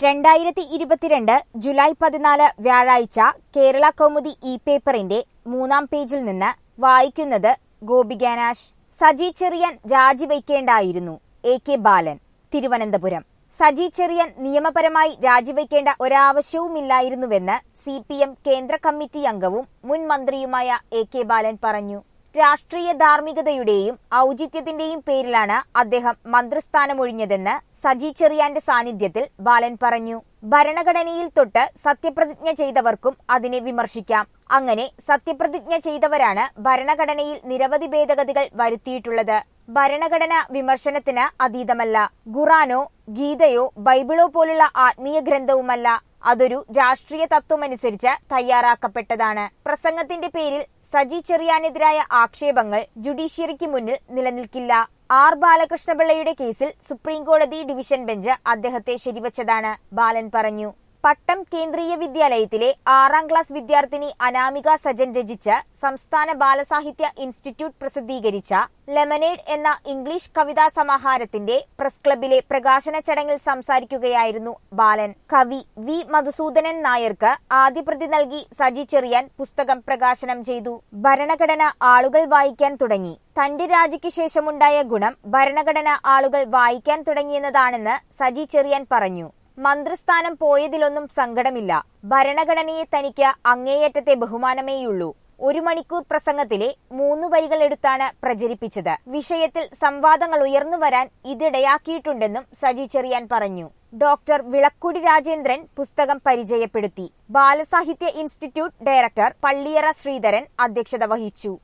രണ്ടായിരത്തി ഇരുപത്തിരണ്ട് ജൂലൈ പതിനാല് വ്യാഴാഴ്ച കേരള കൗമുദി ഇ പേപ്പറിന്റെ മൂന്നാം പേജിൽ നിന്ന് വായിക്കുന്നത് ഗോപികാനാശ് സജി ചെറിയാൻ രാജിവെക്കേണ്ടായിരുന്നു എ കെ ബാലൻ തിരുവനന്തപുരം സജി ചെറിയാൻ നിയമപരമായി രാജിവെക്കേണ്ട ഒരാവശ്യവുമില്ലായിരുന്നുവെന്ന് സി പി എം കേന്ദ്ര കമ്മിറ്റി അംഗവും മുൻ മന്ത്രിയുമായ എ കെ ബാലൻ പറഞ്ഞു രാഷ്ട്രീയ ധാർമ്മികതയുടെയും ഔചിത്യത്തിന്റെയും പേരിലാണ് അദ്ദേഹം മന്ത്രിസ്ഥാനമൊഴിഞ്ഞതെന്ന് സജി ചെറിയാന്റെ സാന്നിധ്യത്തിൽ ബാലൻ പറഞ്ഞു ഭരണഘടനയിൽ തൊട്ട് സത്യപ്രതിജ്ഞ ചെയ്തവർക്കും അതിനെ വിമർശിക്കാം അങ്ങനെ സത്യപ്രതിജ്ഞ ചെയ്തവരാണ് ഭരണഘടനയിൽ നിരവധി ഭേദഗതികൾ വരുത്തിയിട്ടുള്ളത് ഭരണഘടന വിമർശനത്തിന് അതീതമല്ല ഖുറാനോ ഗീതയോ ബൈബിളോ പോലുള്ള ആത്മീയ ഗ്രന്ഥവുമല്ല അതൊരു രാഷ്ട്രീയ തത്വമനുസരിച്ച് തയ്യാറാക്കപ്പെട്ടതാണ് പ്രസംഗത്തിന്റെ പേരിൽ സജി ചെറിയാനെതിരായ ആക്ഷേപങ്ങൾ ജുഡീഷ്യറിക്ക് മുന്നിൽ നിലനിൽക്കില്ല ആർ ബാലകൃഷ്ണപിള്ളയുടെ കേസിൽ സുപ്രീംകോടതി ഡിവിഷൻ ബെഞ്ച് അദ്ദേഹത്തെ ശരിവച്ചതാണ് ബാലൻ പറഞ്ഞു പട്ടം കേന്ദ്രീയ വിദ്യാലയത്തിലെ ആറാം ക്ലാസ് വിദ്യാർത്ഥിനി അനാമിക സജൻ രചിച്ച സംസ്ഥാന ബാലസാഹിത്യ ഇൻസ്റ്റിറ്റ്യൂട്ട് പ്രസിദ്ധീകരിച്ച ലെമനേഡ് എന്ന ഇംഗ്ലീഷ് കവിതാ സമാഹാരത്തിന്റെ പ്രസ് ക്ലബിലെ പ്രകാശന ചടങ്ങിൽ സംസാരിക്കുകയായിരുന്നു ബാലൻ കവി വി മധുസൂദനൻ നായർക്ക് ആദ്യ പ്രതി നൽകി സജി ചെറിയാൻ പുസ്തകം പ്രകാശനം ചെയ്തു ഭരണഘടന ആളുകൾ വായിക്കാൻ തുടങ്ങി തന്റെ രാജിക്ക് ശേഷമുണ്ടായ ഗുണം ഭരണഘടന ആളുകൾ വായിക്കാൻ തുടങ്ങിയെന്നതാണെന്ന് സജി ചെറിയാൻ പറഞ്ഞു മന്ത്രിസ്ഥാനം പോയതിലൊന്നും സങ്കടമില്ല ഭരണഘടനയെ തനിക്ക് അങ്ങേയറ്റത്തെ ബഹുമാനമേയുള്ളൂ ഒരു മണിക്കൂർ പ്രസംഗത്തിലെ മൂന്നു വരികൾ എടുത്താണ് പ്രചരിപ്പിച്ചത് വിഷയത്തിൽ സംവാദങ്ങൾ ഉയർന്നു വരാൻ ഇതിടയാക്കിയിട്ടുണ്ടെന്നും സജി ചെറിയാൻ പറഞ്ഞു ഡോക്ടർ വിളക്കുടി രാജേന്ദ്രൻ പുസ്തകം പരിചയപ്പെടുത്തി ബാലസാഹിത്യ ഇൻസ്റ്റിറ്റ്യൂട്ട് ഡയറക്ടർ പള്ളിയറ ശ്രീധരൻ അധ്യക്ഷത വഹിച്ചു